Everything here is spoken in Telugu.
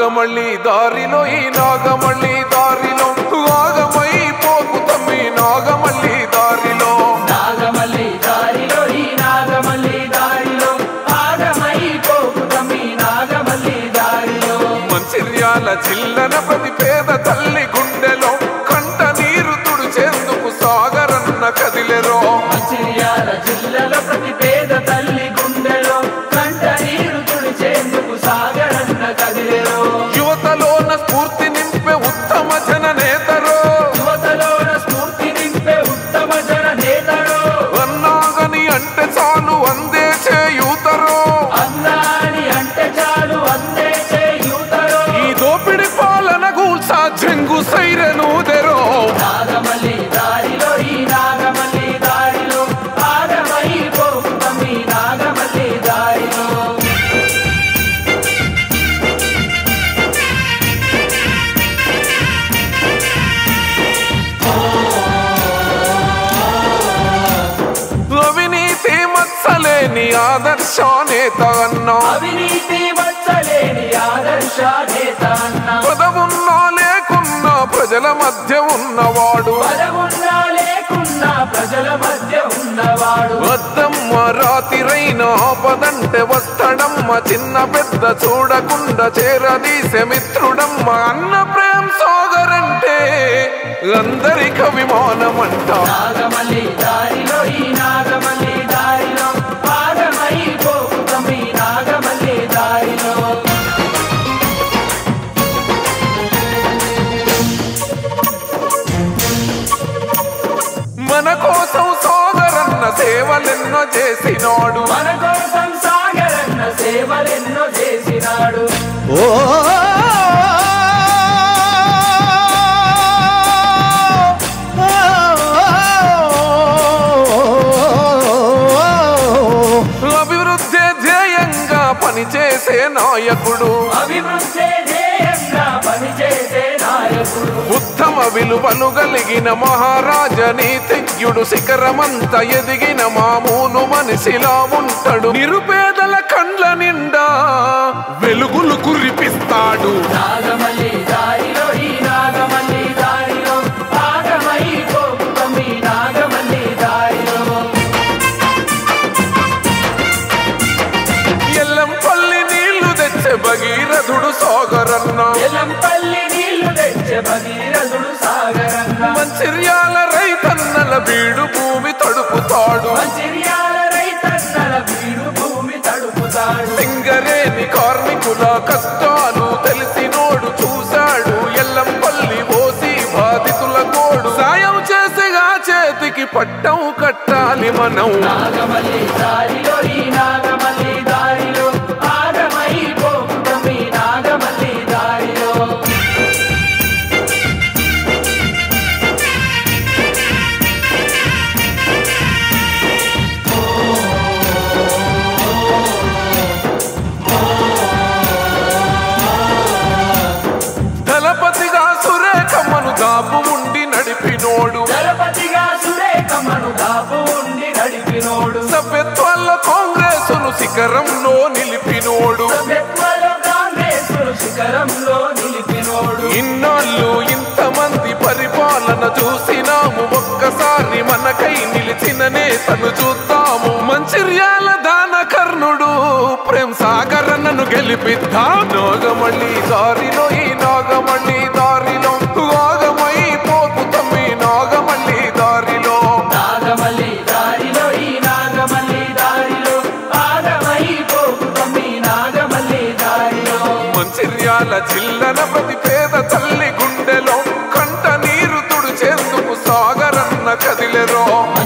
నాగమళ్ళి దారిలో ఈ నాగమళ్ళి దారిలో ఆగమై పోకు తమ్మి నాగమళ్ళి దారిలో నాగమల్లి దారిలో ఈ నాగమల్లి దారిలో ఆగమై పోకుతమి నాగమల్లి దారిలో మంచిర్యాల జిల్లన ప్రతి పేద తల్లి గుండెలో కంట నీరు తుడిచేందుకు సాగరన్న కదిలెరో మంచిర్యాల జిల్లాలో ప్రతి పేద తల్లి గుండెలో కంట నీరు తుడిచేందుకు సాగరన్న కదిలేరో యువతలోన స్ఫూర్తి నింపే ఉత్తమ జన నేతరో యువతలోన స్ఫూర్తి నింపే ఉత్తమ జన నేతడు అన్నాగని అంటే చాలు అందే చేయూతరో అన్నాని అంటే చాలు అందే చేయుతరో ఈ దోపిడి పాలన గూల్సా చెంగు సైరెను దెరో నాగమల్లి దారిలో ఈ నాగమల్లి దారిలో ఆగమై పోకుతమి నాగమల్లి దారిలో అవినీతి మత్సలేని ఆదర్శ నేత అన్నా అవినీతి వచ్చలేని ఆదర్శ నేత అన్న పదవున్నా లేకున్నా ప్రజల మధ్య ఉన్నవాడు పదవున్నా లేకున్నా ప్రజల మధ్య ఉన్నవాడు వద్దమ్మ రాతిరైన ఆపదంటే వస్తాడమ్మ చిన్న పెద్ద చూడకుండా చేరదీసే మిత్రుడమ్మ అన్న ప్రేమ్ సాగరంటే అందరికి అభిమానమంట నాగమల్లి దారిలో ఈ నాగమల్లి దారిలో ఆగమై పోకుతమి నాగమల్లి దారిలో మన కోసం సాగరన్న సేవలెన్నో చేసినాడు మన కోసం సాగరన్న సేవలెన్నో చేసినాడు అభివృద్ధి ధ్యేయంగా పనిచేసే నాయకుడు అభివృద్ధి ధ్యేయంగా పనిచేసే నాయకుడు ఉత్తమ విలువలు కలిగిన మహారాజ నీతిజ్ఞుడు శిఖరమంత ఎదిగిన మామూలు మనిషిలా ఉంటాడు నిరుపేదల కండ్ల నిండా వెలుగులు కురిపిస్తాడు నాగమల్లి దారిలో ఈ నాగమల్లి దారిలో ఆగమై పోకుతమి నాగమల్లి దారిలో ఎల్లంపల్లి నీళ్లు తెచ్చే భగీరథుడు సాగరన్న ఎలంపల్లి నీళ్లు తెచ్చే భగీరథుడు సాగరన్న మంచిర్యాల రైతన్నల బీడు భూమి తడుపుతాడు మంచిర్యాల రైతన్నల వీడు భూమి తడుపుతాడు సింగరేని కార్మికుల కష్టాలు తెలిసినోడు చూశాడు ఎల్లంపల్లి ఓసి బాధితుల కోడు సాయం చేసిగా చేతికి పట్టం కట్టాలి మనం నాగమల్లి దారిలో ఈ నాగమల్లి దారిలో ఆగమై పోకుతమి నాగమల్లి దారిలో దళపతిగా సురేఖమ్మను దాపు ఉండి నడిపినోడు దళపతిగా సురేఖమ్మను దాపు ఉండి నడిపినోడు సభ్యత్వాల కాంగ్రెసును శిఖరంలో నిలిపినోడు సభ్యత్వలో కాంగ్రెసులు శిఖరంలో నిలిపినోడు ఇన్నాళ్ళు ఇంతమంది పరిపాలన చూసినాము ఒక్కసారి మనకై నిలిచిన నేతను చూద్దాము మంచిర్యాల దాన కర్ణుడు ప్రేమ్ సాగరన్నను గెలిపిద్దాం నాగమళ్ళి దారిలో ఈ నాగమళ్ళి దారిలో ఆగమై పోకు తమ్మి నాగమళ్ళి దారిలో నాగమల్లి దారిలో ఈ నాగమల్లి దారిలో ఆగమై పోకుతమి నాగమల్లి దారిలో మంచిర్యాల జిల్లన ప్రతి పేద తల్లి గుండెలో కంట నీరు తుడిచేందుకు సాగరన్న కదిలెరో